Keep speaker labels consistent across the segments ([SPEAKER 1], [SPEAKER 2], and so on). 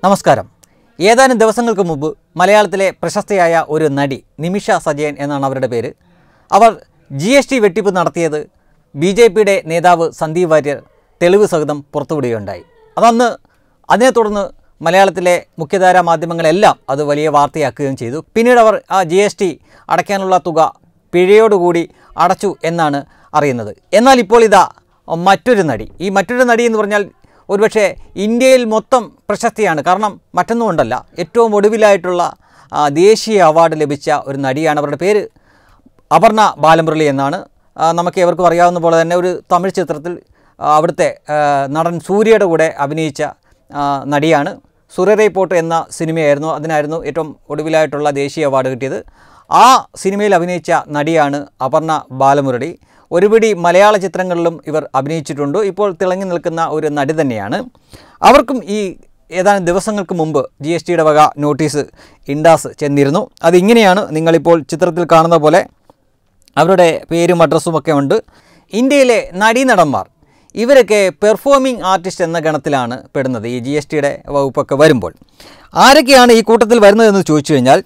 [SPEAKER 1] നമസ്കാരം ഏതാനും ദിവസങ്ങൾക്ക് മുമ്പ് മലയാളത്തിലെ പ്രശസ്തയായ ഒരു നടി നിമിഷ സജയൻ എന്നാണ് അവരുടെ പേര് അവർ ജി എസ് ടി വെട്ടിപ്പ് നടത്തിയത് ബി ജെ പിയുടെ നേതാവ് സന്ദീപ് വാര്യർ തെളിവ് സഹിതം പുറത്തുവിടുകയുണ്ടായി അതന്ന് അതിനെ തുടർന്ന് മലയാളത്തിലെ മുഖ്യധാരാ മാധ്യമങ്ങളെല്ലാം അത് വലിയ വാർത്തയാക്കുകയും ചെയ്തു പിന്നീട് അവർ ആ ജി എസ് ടി അടയ്ക്കാനുള്ള തുക പിഴയോടുകൂടി അടച്ചു എന്നാണ് അറിയുന്നത് എന്നാൽ ഇപ്പോൾ ഇതാ മറ്റൊരു നടി ഈ മറ്റൊരു നടി എന്ന് പറഞ്ഞാൽ ഒരുപക്ഷെ ഇന്ത്യയിൽ മൊത്തം പ്രശസ്തിയാണ് കാരണം മറ്റൊന്നും കൊണ്ടല്ല ഏറ്റവും ഒടുവിലായിട്ടുള്ള ആ, ദേശീയ അവാർഡ് ലഭിച്ച ഒരു നടിയാണ് അവരുടെ പേര് അപർണ ബാലമുരളി എന്നാണ് ആ, നമുക്ക് ഏവർക്കും അറിയാവുന്ന പോലെ തന്നെ ഒരു തമിഴ് ചിത്രത്തിൽ ആ, അവിടുത്തെ ആ, നടൻ സൂര്യയുടെ കൂടെ അഭിനയിച്ച ആ, നടിയാണ് സുരരൈ പോട്ട് എന്ന സിനിമയായിരുന്നു അതിനായിരുന്നു ഏറ്റവും ഒടുവിലായിട്ടുള്ള ദേശീയ അവാർഡ് കിട്ടിയത് ആ സിനിമയിൽ അഭിനയിച്ച നടിയാണ് അപർണ ബാലമുരളി ഒരുപിടി മലയാള ചിത്രങ്ങളിലും ഇവർ അഭിനയിച്ചിട്ടുണ്ട് ഇപ്പോൾ തിളങ്ങി നിൽക്കുന്ന ഒരു നടി തന്നെയാണ് അവർക്കും ഈ ഏതാനും ദിവസങ്ങൾക്ക് മുമ്പ് ജി എസ് ടിയുടെ വക നോട്ടീസ് ഇൻഡാസ് ചെന്നിരുന്നു അതിങ്ങനെയാണ് നിങ്ങളിപ്പോൾ ചിത്രത്തിൽ കാണുന്ന പോലെ അവരുടെ പേരും അഡ്രസ്സും ഒക്കെ ഉണ്ട് ഇന്ത്യയിലെ നടീനടന്മാർ ഇവരൊക്കെ പെർഫോമിംഗ് ആർട്ടിസ്റ്റ് എന്ന ഗണത്തിലാണ് പെടുന്നത് ഈ ജി എസ് ടിയുടെ വകുപ്പൊക്കെ വരുമ്പോൾ ആരൊക്കെയാണ് ഈ കൂട്ടത്തിൽ വരുന്നതെന്ന് ചോദിച്ചു കഴിഞ്ഞാൽ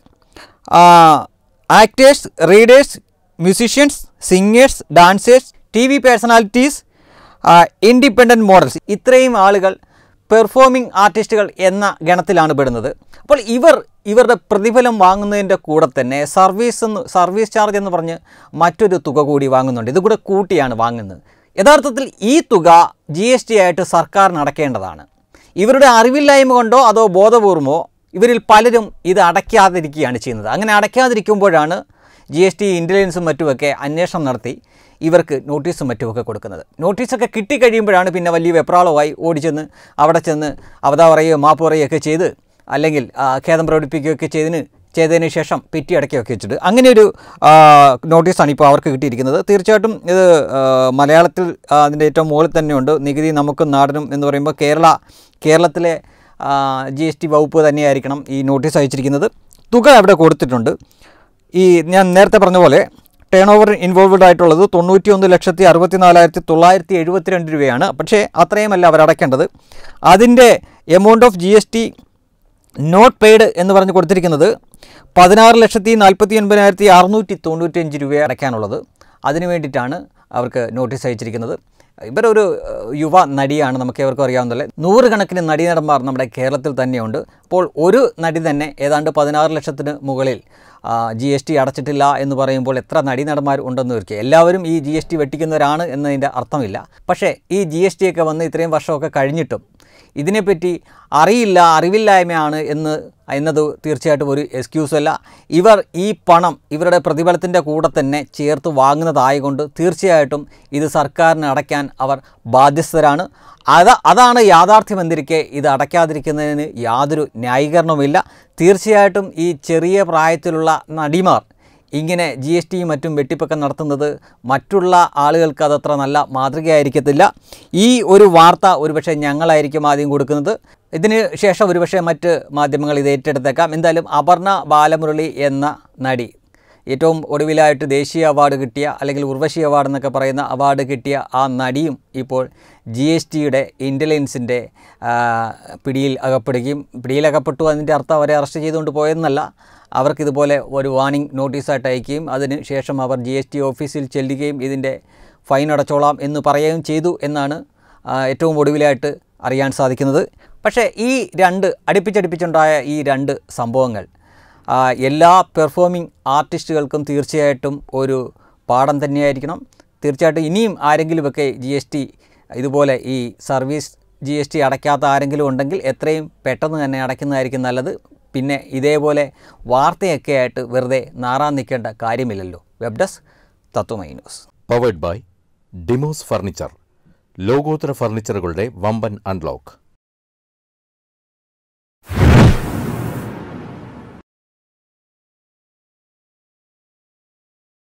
[SPEAKER 1] actors readers musicians singers dancers T V personalities independent models ഇത്രയും ആളുകൾ പെർഫോമിംഗ് ആർട്ടിസ്റ്റുകൾ എന്ന ഗണത്തിലാണ് പെടുന്നത് അപ്പോൾ ഇവർ ഇവരുടെ പ്രതിഫലം വാങ്ങുന്നതിൻ്റെ കൂടെ തന്നെ സർവീസ് എന്ന് സർവീസ് ചാർജ് എന്ന് പറഞ്ഞ് മറ്റൊരു തുക കൂടി വാങ്ങുന്നുണ്ട് ഇത് കൂടെ കൂട്ടിയാണ് വാങ്ങുന്നത് യഥാർത്ഥത്തിൽ ഈ തുക ജി എസ് ടി ആയിട്ട് സർക്കാരിന് അടയ്ക്കേണ്ടതാണ് ഇവരുടെ അറിവില്ലായ്മ കൊണ്ടോ അതോ ബോധപൂർവമോ ഇവരിൽ പലരും ഇത് അടയ്ക്കാതിരിക്കുകയാണ് ചെയ്യുന്നത് അങ്ങനെ അടയ്ക്കാതിരിക്കുമ്പോഴാണ് ജി എസ് ടി ഇൻ്റലിജൻസും മറ്റുമൊക്കെ അന്വേഷണം നടത്തി ഇവർക്ക് നോട്ടീസും മറ്റുമൊക്കെ കൊടുക്കുന്നത് നോട്ടീസൊക്കെ കിട്ടിക്കഴിയുമ്പോഴാണ് പിന്നെ വലിയ വെപ്രാളമായി ഓടിച്ചെന്ന് അവിടെ ചെന്ന് അവതാ പറയുകയോ മാപ്പ് പറയുകയൊക്കെ ചെയ്ത് അല്ലെങ്കിൽ ആ, ഖേദം പ്രകടിപ്പിക്കുകയൊക്കെ ചെയ്തതിന് ചെയ്തതിന് ശേഷം പെറ്റി അടയ്ക്കുകയൊക്കെ വെച്ചിട്ട് അങ്ങനെ ഒരു ആ, നോട്ടീസാണ് ഇപ്പോൾ അവർക്ക് കിട്ടിയിരിക്കുന്നത് തീർച്ചയായിട്ടും ഇത് ആ, മലയാളത്തിൽ ആ, അതിൻ്റെ ഏറ്റവും മുകളിൽ തന്നെയുണ്ട് നികുതി നമുക്കും നാടിനും എന്ന് പറയുമ്പോൾ കേരള കേരളത്തിലെ ജി എസ് ടി വകുപ്പ് തന്നെയായിരിക്കണം ഈ നോട്ടീസ് അയച്ചിരിക്കുന്നത് തുക അവിടെ കൊടുത്തിട്ടുണ്ട് ഈ ഞാൻ നേരത്തെ പറഞ്ഞ പോലെ ടേൺ ഓവർ ഇൻവോൾവ്ഡ് ആയിട്ടുള്ളത് തൊണ്ണൂറ്റി ഒന്ന് ലക്ഷത്തി അറുപത്തി നാലായിരത്തി തൊള്ളായിരത്തി എഴുപത്തിരണ്ട് രൂപയാണ് പക്ഷേ അത്രയുമല്ല അവർ അടയ്ക്കേണ്ടത് അതിൻ്റെ amount of G S T not paid എന്ന് പറഞ്ഞ് കൊടുത്തിരിക്കുന്നത് പതിനാറ് ലക്ഷത്തി നാൽപ്പത്തി ഒൻപതിനായിരത്തി അറുന്നൂറ്റി തൊണ്ണൂറ്റഞ്ച് രൂപ അടയ്ക്കാനുള്ളത് അതിനു വേണ്ടിയിട്ടാണ് അവർക്ക് നോട്ടീസ് അയച്ചിരിക്കുന്നത് ഇവരൊരു ഏഹ്, യുവ നടിയാണ് നമുക്ക് ഏവർക്കും അറിയാവുന്നതല്ലേ നൂറുകണക്കിന് നടീനടന്മാർ നമ്മുടെ കേരളത്തിൽ തന്നെയുണ്ട് അപ്പോൾ ഒരു നടി തന്നെ ഏതാണ്ട് പതിനാറ് ലക്ഷത്തിന് മുകളിൽ ജി എസ് ടി അടച്ചിട്ടില്ല എന്ന് പറയുമ്പോൾ എത്ര നടീനടന്മാർ ഉണ്ടെന്ന് ചോദിക്കുക എല്ലാവരും ഈ ജി എസ് ടി വെട്ടിക്കുന്നവരാണ് എന്നതിൻ്റെ അർത്ഥമില്ല പക്ഷേ ഈ ജി എസ് ടി ഒക്കെ വന്ന് ഇത്രയും വർഷമൊക്കെ കഴിഞ്ഞിട്ടും ഇതിനെപ്പറ്റി അറിയില്ല അറിവില്ലായ്മയാണ് എന്ന് എന്നത് തീർച്ചയായിട്ടും ഒരു എക്സ്ക്യൂസ് അല്ല ഇവർ ഈ പണം ഇവരുടെ പ്രതിഫലത്തിൻ്റെ കൂടെ തന്നെ ചേർത്ത് വാങ്ങുന്നതായതുകൊണ്ട് തീർച്ചയായിട്ടും ഇത് സർക്കാരിന് അടയ്ക്കാൻ അവർ ബാധ്യസ്ഥരാണ് അത് അതാണ് യാഥാർത്ഥ്യമെന്നിരിക്കെ ഇത് അടയ്ക്കാതിരിക്കുന്നതിന് യാതൊരു ന്യായീകരണവുമില്ല തീർച്ചയായിട്ടും ഈ ചെറിയ പ്രായത്തിലുള്ള നടിമാർ ഇങ്ങനെ ജി എസ് ടിയും മറ്റും വെട്ടിപ്പൊക്കെ നടത്തുന്നത് മറ്റുള്ള ആളുകൾക്ക് അതത്ര നല്ല മാതൃകയായിരിക്കത്തില്ല ഈ ഒരു വാർത്ത ഒരുപക്ഷെ ഞങ്ങളായിരിക്കും ആദ്യം കൊടുക്കുന്നത് ഇതിന് ശേഷം ഒരുപക്ഷെ മറ്റ് മാധ്യമങ്ങൾ ഇത് ഏറ്റെടുത്തേക്കാം എന്തായാലും അപർണ ബാലമുരളി എന്ന നടി ഏറ്റവും ഒടുവിലായിട്ട് ദേശീയ അവാർഡ് കിട്ടിയ അല്ലെങ്കിൽ ഉർവശി അവാർഡ് എന്നൊക്കെ പറയുന്ന അവാർഡ് കിട്ടിയ ആ നടിയും ഇപ്പോൾ ജി എസ് ടിയുടെ ഇൻ്റലിജൻസിൻ്റെ പിടിയിൽ അകപ്പെടുകയും പിടിയിൽ അകപ്പെട്ടു അതിൻ്റെ അർത്ഥം അവരെ അറസ്റ്റ് ചെയ്തുകൊണ്ട് പോയെന്നല്ല അവർക്ക് ഇതുപോലെ ഒരു വാർണിംഗ് നോട്ടീസായിട്ട് അയക്കുകയും അതിന് ശേഷം അവർ ജി എസ് ടി ഓഫീസിൽ ചെല്ലുകയും ഇതിൻ്റെ ഫൈൻ അടച്ചോളാം എന്ന് പറയുകയും ചെയ്തു എന്നാണ് ആ, ഏറ്റവും ഒടുവിലായിട്ട് അറിയാൻ സാധിക്കുന്നത് പക്ഷേ ഈ രണ്ട് അടുപ്പിച്ചടുപ്പിച്ചുണ്ടായ ഈ രണ്ട് സംഭവങ്ങൾ ആ, എല്ലാ പെർഫോമിംഗ് ആർട്ടിസ്റ്റുകൾക്കും തീർച്ചയായിട്ടും ഒരു പാഠം തന്നെയായിരിക്കണം തീർച്ചയായിട്ടും ഇനിയും ആരെങ്കിലുമൊക്കെ ജി എസ് ടി ഇതുപോലെ ഈ സർവീസ് ജി എസ് ടി അടയ്ക്കാത്ത ആരെങ്കിലും ഉണ്ടെങ്കിൽ എത്രയും പെട്ടെന്ന് തന്നെ അടയ്ക്കുന്നതായിരിക്കും നല്ലത് പിന്നെ ഇതേപോലെ വാർത്തയൊക്കെ ആയിട്ട് വെറുതെ നാറാൻ നിൽക്കേണ്ട കാര്യമില്ലല്ലോ web desk Tatwamayi news
[SPEAKER 2] powered by Dimos furniture ലോകോത്തര ഫർണിച്ചറുകളുടെ വമ്പൻ അൺലോക്ക്